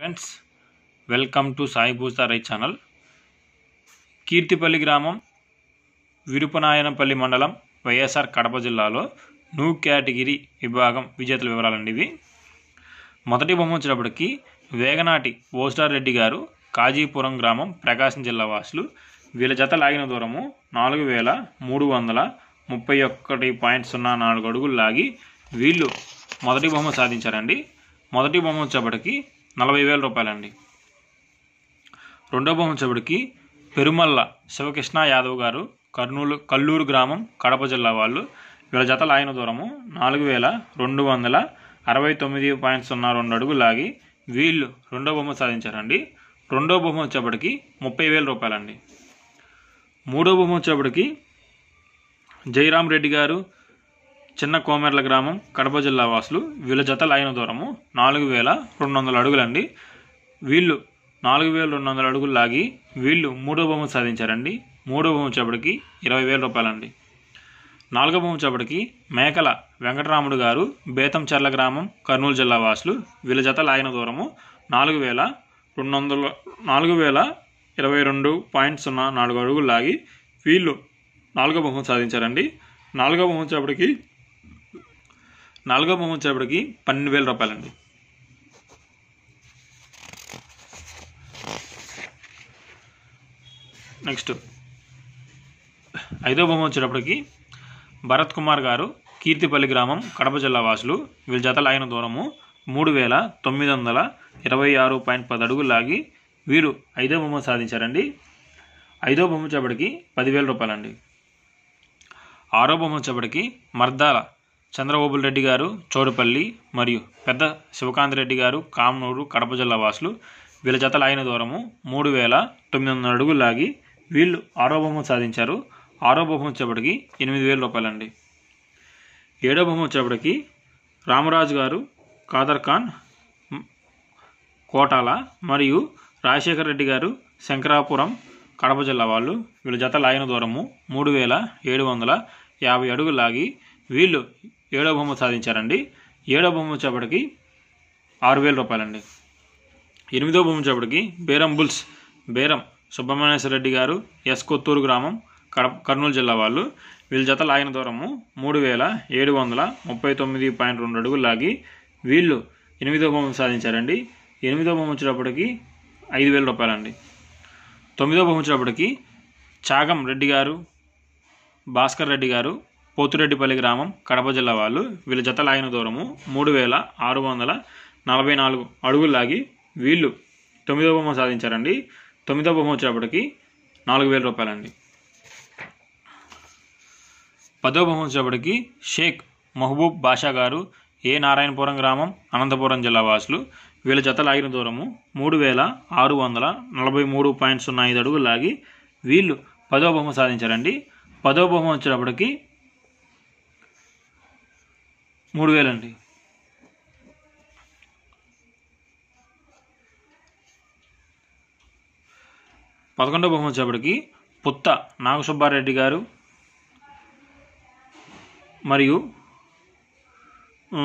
friends welcome to Sai Pooja రైత్ channel Keerthipalli గ్రామం విరుపనాయనపల్లి మండలం వైఎస్ఆర్ కడప జిల్లాలో న్యూ కేటగిరీ విభాగం విజేతల వివరాలండి ఇవి మొదటి బొమ్మ వచ్చేటప్పటికి వేగనాటి ఓస్టార్ రెడ్డి గారు కాజీపురం గ్రామం ప్రకాశం జిల్లా వాసులు వీళ్ళ జత లాగిన దూరము నాలుగు వేల మూడు వందల ముప్పై ఒక్కటి పాయింట్ సున్నా నాలుగు అడుగులు లాగి వీళ్ళు మొదటి బొమ్మ సాధించారండి మొదటి బొమ్మ వచ్చేప్పటికి నలభై వేల రూపాయలండి రెండో బొమ్మ వచ్చేప్పటికి పెరుమల్ల శివకృష్ణ యాదవ్ గారు కర్నూలు కల్లూరు గ్రామం కడప జిల్లా వాళ్ళు వీళ్ళ జత లాగిన దూరము నాలుగు వేల రెండు వందల అరవై తొమ్మిది పాయింట్ సున్నా రెండు అడుగులు లాగి వీళ్ళు రెండో బొమ్మ సాధించారండి రెండో బొమ్మ వచ్చేప్పటికి ముప్పై వేల రూపాయలండి మూడో బొమ్మ వచ్చేప్పటికి జయరాం రెడ్డి గారు చిన్న కోమెర్ల గ్రామం కడప జిల్లా వాసులు వీళ్ళ జత లాగిన దూరము నాలుగు వేల రెండు వందల అడుగులండి వీళ్ళు నాలుగు వేల రెండు వందల అడుగులు లాగి వీళ్ళు మూడో బొమ్మ సాధించారండి మూడో బొమ్మ వచ్చేప్పటికి ఇరవై వేల రూపాయలండి నాలుగో బొమ్మ వచ్చేప్పటికి మేకల వెంకటరాముడు గారు బేతంచెర్ల గ్రామం కర్నూలు జిల్లా వాసులు వీళ్ళ జత లాగిన దూరము నాలుగు వేల రెండు వందల నాలుగు వేల ఇరవై రెండు పాయింట్ సున్నా నాలుగు అడుగులు లాగి వీళ్ళు నాలుగో బొమ్మ సాధించారండి నాలుగో బొమ్మ వచ్చేప్పటికి నాలుగో బొమ్మ వచ్చేప్పటికి పన్నెండు వేల రూపాయలండి నెక్స్ట్ ఐదో బొమ్మ వచ్చేటప్పటికి భరత్ కుమార్ గారు కీర్తిపల్లి గ్రామం కడప జిల్లా వాసులు వీళ్ళ జత లాగిన దూరము మూడు వేల తొమ్మిది వందల ఇరవై ఆరు పాయింట్ పది అడుగులు లాగి వీరు ఐదో బొమ్మ సాధించారండి ఐదో బొమ్మ వచ్చేప్పటికి పదివేల రూపాయలండి ఆరో బొమ్మ వచ్చేప్పటికి మర్దాల చంద్రబాబుల్ రెడ్డి గారు చౌడపల్లి మరియు పెద్ద శివకాంత్ రెడ్డి గారు కామనూరు కడప జిల్లా వాసులు వీళ్ళ జత లాగిన దూరము మూడు వేల తొమ్మిది వందల అడుగులు లాగి వీళ్ళు ఆరో బొమ్మ సాధించారు ఆరో బొమ్మ వచ్చేప్పటికి ఎనిమిది వేల రూపాయలండి ఏడో బొమ్మ వచ్చేప్పటికి రామరాజు గారు కాదర్ ఖాన్ మ్, కోటాల మరియు రాజశేఖర్ రెడ్డి గారు శంకరాపురం కడప జిల్లా వాళ్ళు వీళ్ళ జత లాగిన దూరము మూడు వేల ఏడు వందల యాభై అడుగులు లాగి వీళ్ళు ఏడో బొమ్మ సాధించారండి ఏడో బొమ్మ వచ్చేప్పటికి ఆరు వేల రూపాయలండి ఎనిమిదో బొమ్మ వచ్చేప్పటికి బేరం బుల్స్ బేరం సుబ్రహ్మణ్యేశ్వర రెడ్డి గారు ఎస్ కొత్తూరు గ్రామం కడప కర్నూలు జిల్లా వాళ్ళు వీళ్ళ జత లాగిన దూరము మూడు వేల ఏడు వందల ముప్పై తొమ్మిది పాయింట్ రెండు అడుగులు లాగి వీళ్ళు ఎనిమిదో బొమ్మ సాధించారండి ఎనిమిదో బొమ్మ వచ్చేటప్పటికి ఐదు వేల రూపాయలండి తొమ్మిదో బొమ్మ వచ్చేటప్పటికి చాగం రెడ్డి గారు భాస్కర్ రెడ్డి గారు పోతురెడ్డిపల్లి గ్రామం కడప జిల్లా వాళ్ళు వీళ్ళ జత లాగిన దూరము మూడు వేల ఆరు వందల నలభై నాలుగు అడుగులు లాగి వీళ్ళు తొమ్మిదో బొమ్మ సాధించారండి తొమ్మిదో బొమ్మ వచ్చేటప్పటికి నాలుగు వేల రూపాయలండి పదో బొమ్మ వచ్చేటప్పటికి షేక్ మహబూబ్ బాషా గారు ఏ నారాయణపురం గ్రామం అనంతపురం జిల్లా వాసులు వీళ్ళ జత లాగిన దూరము మూడు వేల ఆరు వందల నలభై మూడు పాయింట్ సున్నా ఐదు అడుగులు లాగి వీళ్ళు పదో బొమ్మ సాధించారండి పదో బొమ్మ వచ్చేటప్పటికి మూడు వేలండి పదకొండో బొమ్మ వచ్చేప్పటికి పుత్త నాగసుబ్బారెడ్డి గారు మరియు ఆ,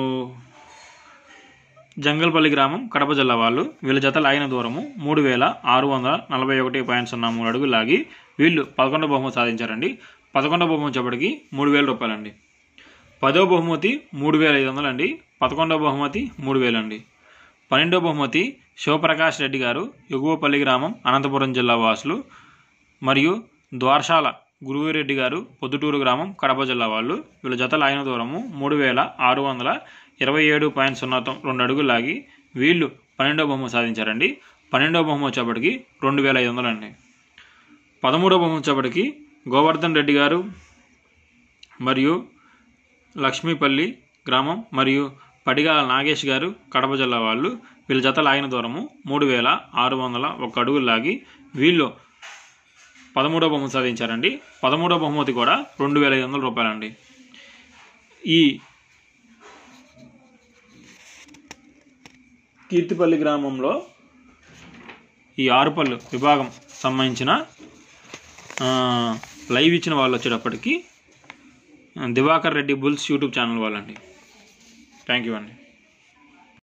జంగల్పల్లి గ్రామం కడప జిల్లా వాళ్ళు వీళ్ళ జత లాగిన దూరము మూడు వేల ఆరు వందల నలభై ఒకటి పాయింట్ సున్నా మూడు అడుగులు లాగి వీళ్ళు పదకొండో బహుమతి సాధించారండి పదకొండో బహుమతి వచ్చేప్పటికి మూడు వేల రూపాయలండి పదో బహుమతి మూడు వేల ఐదు వందలు అండి పదకొండో బహుమతి మూడు వేలు అండి పన్నెండో బహుమతి శివప్రకాష్ రెడ్డి గారు ఎగువపల్లి గ్రామం అనంతపురం జిల్లా వాసులు మరియు ద్వారశాల గురువిరెడ్డి గారు పొద్దుటూరు గ్రామం కడప జిల్లా వాళ్ళు వీళ్ళ జత లాగిన దూరము మూడు వేల ఆరు వందల ఇరవై ఏడు పాయింట్ సున్నా తొమ్- రెండు అడుగులు లాగి వీళ్ళు పన్నెండో బొమ్మ సాధించారండి పన్నెండో బొమ్మ వచ్చేప్పటికి రెండు వేల ఐదు వందలు అండి పదమూడో బొమ్మ వచ్చేప్పటికి గోవర్ధన్ రెడ్డి గారు మరియు లక్ష్మీపల్లి గ్రామం మరియు పడిగాల నాగేష్ గారు కడప జిల్లా వాళ్ళు వీళ్ళ జత లాగిన దూరము మూడు వేల ఆరు వందల ఒక అడుగులు లాగి వీళ్ళు పదమూడో బహుమతి సాధించారండి పదమూడో బహుమతి కూడా రెండు వేల ఐదు వందల రూపాయలండి ఈ కీర్తిపల్లి గ్రామంలో ఈ ఆరుపల్లు విభాగం సంబంధించిన ఆ, లైవ్ ఇచ్చిన వాళ్ళు వచ్చేటప్పటికి Divakar Reddy bulls YouTube channel వాళ్ళండి థ్యాంక్ యూ అండి